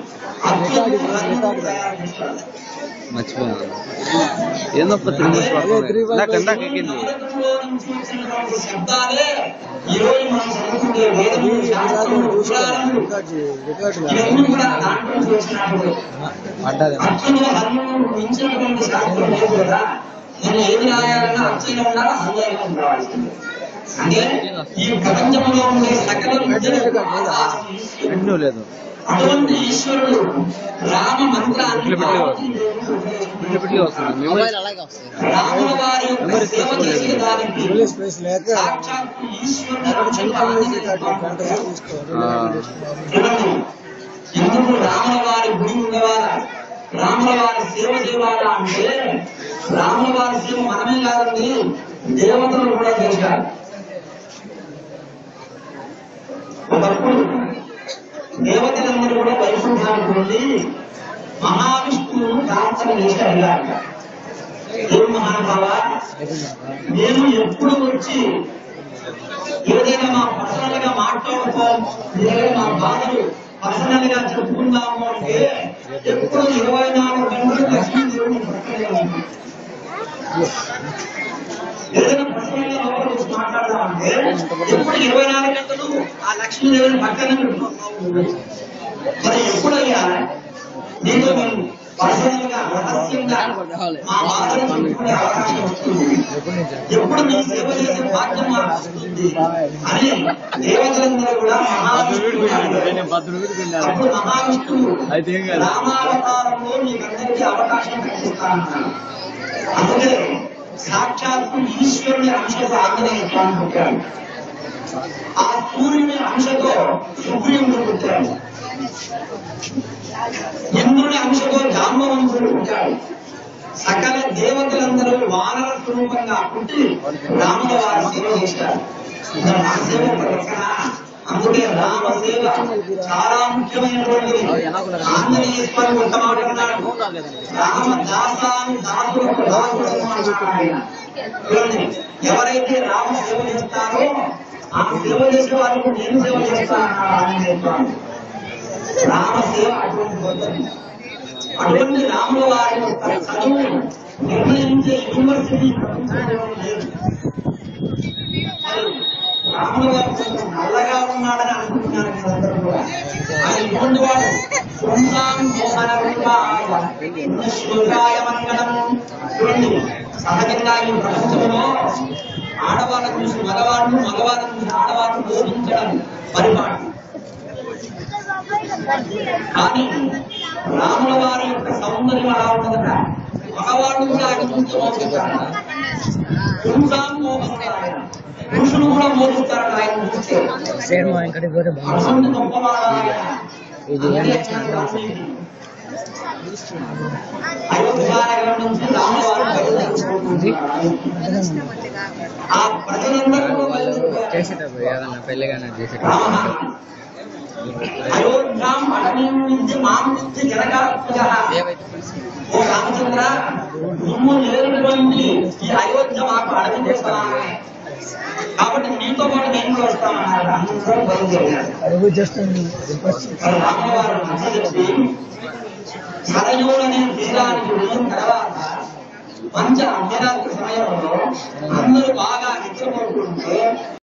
అర్జునుడు హనుమంతుడు తయారు చేశాడు మర్చిపోయాను ఏందప్ప త్రీ మినిట్స్ పడుతుంది నాకు ఇందాక ఎక్కింది నరకంలో నుంచి వచ్చినటువంటి శబ్దాలే ఈ రోజు మనం చదువుకునే వేదములు శాస్త్రములు పురాణములు ఇవన్నీ కూడా దాంట్లో నుంచి వచ్చినప్పుడు పడ్డది అర్జునుడు హనుమంతుడు మించినటువంటి శాస్త్రం లేదు కదా నేను ఏది రాయాలన్నా అర్జున ఉండాలి హనుమంతుడు ఉండాల్సింది అంటే ఈ ప్రపంచంలో ఉండే సకల విద్యలు రెండు లేదు అటువంటి ఈశ్వరుడు రామ మంత్రాన్ని ఇట్లా పెట్టి ఇట్లా పెట్టి వస్తుంది మెమరీ రాముల వారి యొక్క సేవ చేసేదానికి స్పేస్ లేక సాక్షాత్తు ఈశ్వరుని అక్కడ చనిపోయిన ఆశీర్వాదం గంట తీసుకో చూడండి, ఎందుకు రాముల వారి గుడి ఉండేవారా రాముల వారి సేవ చేయాలా అంటే రాముల వారి సేవ మనమే కాదండి దేవతలు కూడా చేశారు ఒకప్పుడు దేవతలందరూ కూడా వైకుంఠానికి వెళ్ళి మహావిష్ణువును ప్రార్థన చేశారు ఇలాగ. ఏం మహానుభావ నేను ఎప్పుడు వచ్చి ఏదైనా మా పర్సనల్ గా మాట్లాడుకోం లేదా మా బాధలు పర్సనల్ గా చెప్పుకుందాము అంటే ఎప్పుడు ఇరవై నాలుగు గంటలు లక్ష్మీదేవిని పక్కనే ఉంది. ఏదైనా పర్సనల్ గా లోపల వచ్చి మాట్లాడదామంటే ఎప్పుడు ఇరవై నాలుగు గంటలు ఆ లక్ష్మీదేవిని పక్కనే పెట్టుకున్నాము మరి ఎప్పుడయ్యా నీతో మేము పర్సనల్ గా రహస్యంగా మా బాధలు చెప్పుకునే అవకాశం వస్తుంది ఎప్పుడు నీ సేవ చేసే భాగ్యం మాకు వస్తుంది అని దేవతలందరూ కూడా మహావిష్ణువు అప్పుడు మహావిష్ణువు అయితే ఏం కాదు. రామావతారంలో మీకందరికీ అవకాశం కల్పిస్తానన్నాడు అందుకే సాక్షాత్తు ఈశ్వరుని అంశతో ఆంజనేయ స్వామి పుట్టాడు ఆ సూర్యుని అంశతో సుగ్రీవుడు పుట్టాడు ఇంద్రుని అంశతో జాంబవంతుడు పుట్టాడు సకల దేవతలందరూ వానర స్వరూపంగా పుట్టి రాముల వారి సేవ చేశారు ఇంకా నా సేవ ఒక లెక్కన. అందుకే రామ సేవ చాలా ముఖ్యమైనటువంటిది ఆంజనేయ స్వామి ఒక మాట అన్నాడు రామ దాసాను దాసులకు దాసుడు అన్నాడు ఆయన. చూడండి, ఎవరైతే రామ సేవ చేస్తారో ఆ సేవ చేసే వారికి నేను సేవ చేస్తానన్నాడు ఆంజనేయ స్వామి రామ సేవ అటువంటి గొప్పది అటువంటి రాముల వారి యొక్క చదువు నిర్ణయించే యూనివర్సిటీ ప్రపంచంలో లేదు మరి రాముల వారు కొంచెం నల్లగా ఉన్నాడని అనుకుంటున్నారు మీరందరూ కూడా ఆయన ఇటువంటి వాడు పుంసాం మోహన రూపాయ శివాయ మంగళము చూడండి సహజంగా ఈ ప్రపంచంలో ఆడవాళ్ళ చూసి మగవాళ్ళు మగవాళ్ళ చూసి ఆడవాళ్ళు బోధించడం పరిపాటి కానీ రాముల వారి యొక్క సౌందర్యం అలా ఉండదట మగవాళ్ళు కూడా ఆయన చూసి మోగిస్తారట పురుషాం మోగిస్తారు ఆయన పురుషులు కూడా మోగిస్తారట ఆయన చూస్తే సేమ్ ఇక్కడికి పోతే అటువంటి గొప్పవాడు ఆయన. ఇది ఏం అందుకే చేసినా అయోధ్యానగరం నుంచి రాముల వారు బయలుదేరిపోతున్నారు. ఆ ప్రజలందరూ కూడా బయలుదేరిపోయారు. చేసేటప్పుడు ఏదన్నా పెళ్లి కానీ చేసేటప్పుడు రామ అయోధ్యాం అటవీం విద్య మాం విద్య జనకాత్మజః. ఓ రామచంద్ర నువ్వు లేనటువంటి ఈ అయోధ్య మాకు అడవి చేస్తాను కాబట్టి నీతో పాటు నేను కూడా వస్తామన్నారు అందరూ బయలుదేరారు అడుగు చేస్తాను మరి రామవారు నచ్చ చెప్పి సరయూడనే తీరానికి వెళ్ళిన తర్వాత పంచ అర్ధరాత్రి సమయంలో అందరూ బాగా నిద్రపోతుంటే